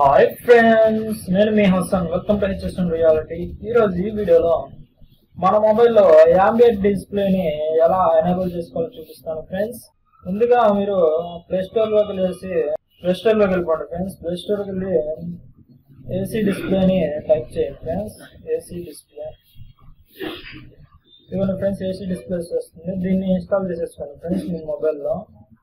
hi friends నేను మీ Hasan welcome to HSN reality ఈరోజు ఈ వీడియోలో మన మొబైల్లో యాంబియట్ డిస్ప్లేని ఎలా ఎనేబుల్ చేసుకోవాలో చూపిస్తాను ఫ్రెండ్స్ ముందుగా మీరు ప్లే స్టోర్లోకి వెళ్ళేసి ప్లే స్టోర్లోకి వెళ్ళిపోండి ఫ్రెండ్స్ ప్లే స్టోర్కి వెళ్ళి ఏసీ డిస్ప్లేని టైప్ చేయండి ఫ్రెండ్స్ ఏసీ డిస్ప్లే ఇవన్నీ ఫ్రెండ్స్ ఏసీ డిస్ప్లేస్ వస్తుంది దీన్ని ఇన్స్టాల్ చేసేసుకోండి ఫ్రెండ్స్ మీ మొబైల్లో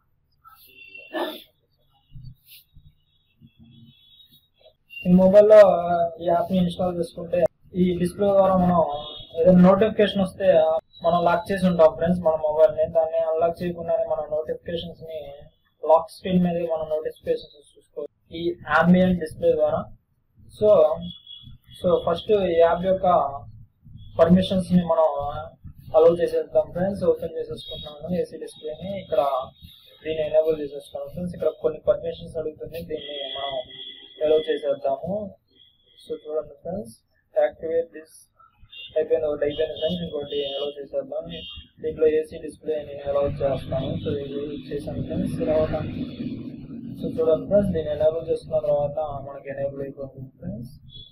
ఈ మొబైల్లో ఈ యాప్ని ఇన్స్టాల్ చేసుకుంటే ఈ డిస్ప్లే ద్వారా మనం ఏదైనా నోటిఫికేషన్ వస్తే మనం లాక్ చేసి ఉంటాం ఫ్రెండ్స్ మన మొబైల్ని దాన్ని అన్లాక్ చేయకుండానే మన నోటిఫికేషన్స్ ని లాక్ స్క్రీన్ మీద మన నోటిఫికేషన్స్ చూసుకోవచ్చు ఈ అంబియంట్ డిస్ప్లే ద్వారా సో సో ఫస్ట్ ఈ యాప్ యొక్క పర్మిషన్స్ ని మనం అలౌ చేసేద్దాం ఫ్రెండ్స్ ఓపెన్ చేసేసుకుంటున్నాను ఏసీ డిస్ప్లేని ఇక్కడ దీన్ని ఎనేబుల్ చేసేసుకున్నాం ఫ్రెండ్స్ ఇక్కడ కొన్ని పర్మిషన్స్ అడుగుతుంది దీన్ని మనం ఎలౌ చేసేద్దాము సో చూడండి ఫ్రెండ్స్ యాక్టివేట్ దిస్ అయిపోయింది ఒకటి అయిపోయింది ఫ్రెండ్స్ ఇంకోటి ఎలౌ చేసేద్దాం దీంట్లో ఏసీ డిస్ప్లే నేను ఎలౌ చేస్తాను సో ఇది చేశాను ఫ్రెండ్స్ తర్వాత సో చూడండి ఫ్రెండ్స్ దీన్ని ఎనేబుల్ చేసుకున్న తర్వాత మనకి ఎనేబుల్ అయిపోతుంది ఫ్రెండ్స్